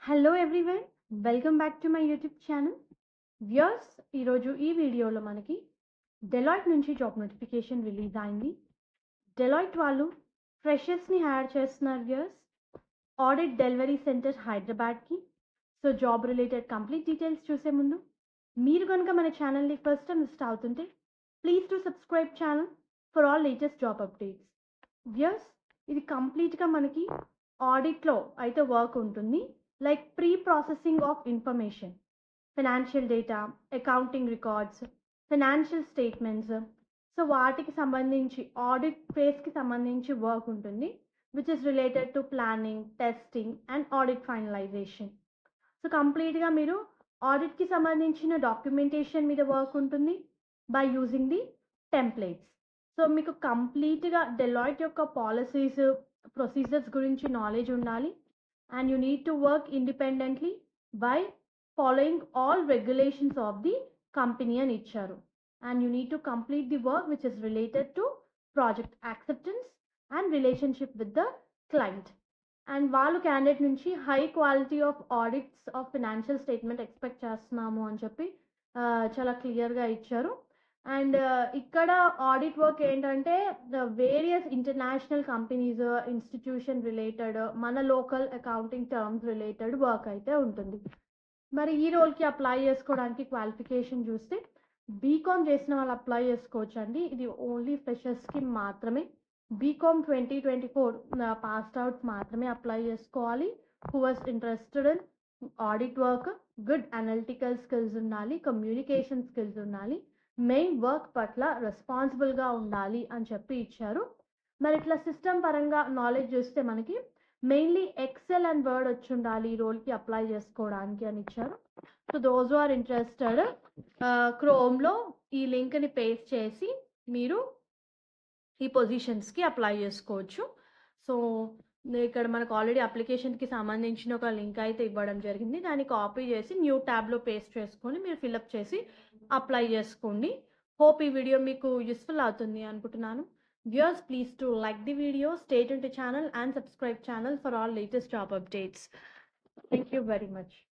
hello everyone welcome back to my YouTube channel viewers ఈరోజు ఈ వీడియోలో మనకి డెలాయిట్ నుంచి జాబ్ నోటిఫికేషన్ రిలీజ్ అయింది డెలాయిట్ వాళ్ళు ఫ్రెషర్స్ని హైర్ చేస్తున్నారు వ్యూర్స్ ఆడిట్ డెలివరీ సెంటర్ హైదరాబాద్కి so job related complete details చూసే ముందు మీరు కనుక మన ఛానల్ని ఫస్ట్ టైం విజిట్ అవుతుంటే please to subscribe channel for all latest job updates viewers ఇది కంప్లీట్గా మనకి ఆడిట్లో అయితే వర్క్ ఉంటుంది like pre processing of information financial data accounting records financial statements so వాటికి సంబంధించి ఆడిట్ ఫేస్కి సంబంధించి వర్క్ ఉంటుంది which is related to planning testing and audit finalisation so కంప్లీట్గా మీరు ఆడిట్కి సంబంధించిన డాక్యుమెంటేషన్ మీద వర్క్ ఉంటుంది by using the templates so మీకు కంప్లీట్గా డెలాయిట్ యొక్క పాలసీస్ ప్రొసీజర్స్ గురించి నాలెడ్జ్ ఉండాలి and you need to work independently by following all regulations of the company అని ఇచ్చారు and you need to complete the work which is related to project acceptance and relationship with the client and వాళ్ళు candidate నుంచి high quality of audits of financial statement expect చేస్తున్నాము అని చెప్పి ఆ, చాలా క్లియర్గా ఇచ్చారు అండ్ ఇక్కడ ఆడిట్ వర్క్ ఏంటంటే various international companies institution related మన local accounting terms related work అయితే ఉంటుంది మరి ఈ రోల్కి అప్లై చేసుకోవడానికి క్వాలిఫికేషన్ చూస్తే బీకామ్ చేసిన వాళ్ళు అప్లై చేసుకోవచ్చు అండి ఇది ఓన్లీ ఫ్రెషర్స్కి మాత్రమే B Com twenty twenty four passed out మాత్రమే అప్లై చేసుకోవాలి who was interested in audit work good analytical skills ఉండాలి కమ్యూనికేషన్ స్కిల్స్ ఉండాలి మెయిన్ వర్క్ పట్ల రెస్పాన్సిబుల్గా ఉండాలి అని చెప్పి ఇచ్చారు మరి ఇట్లా సిస్టమ్ పరంగా నాలెడ్జ్ చూస్తే మనకి మెయిన్లీ ఎక్సెల్ అండ్ వర్డ్ వచ్చి ఉండాలి ఈ రోల్కి అప్లై చేసుకోవడానికి అని ఇచ్చారు సో దోజ్ ఆర్ ఇంట్రెస్టెడ్ క్రోమ్లో ఈ లింక్ని పేస్ట్ చేసి మీరు ఈ పొజిషన్స్కి అప్లై చేసుకోవచ్చు సో ఇక్కడ మనకు ఆల్రెడీ అప్లికేషన్కి సంబంధించిన ఒక లింక్ అయితే ఇవ్వడం జరిగింది దాన్ని కాపీ చేసి న్యూ ట్యాబ్లో పేస్ట్ చేసుకొని మీరు ఫిల్అప్ చేసి అప్లై చేసుకోండి హోప్ ఈ వీడియో మీకు యూస్ఫుల్ అవుతుంది అనుకుంటున్నాను viewers please to like the video స్టేట్ ఇంటి channel and subscribe channel for all latest job updates thank you very much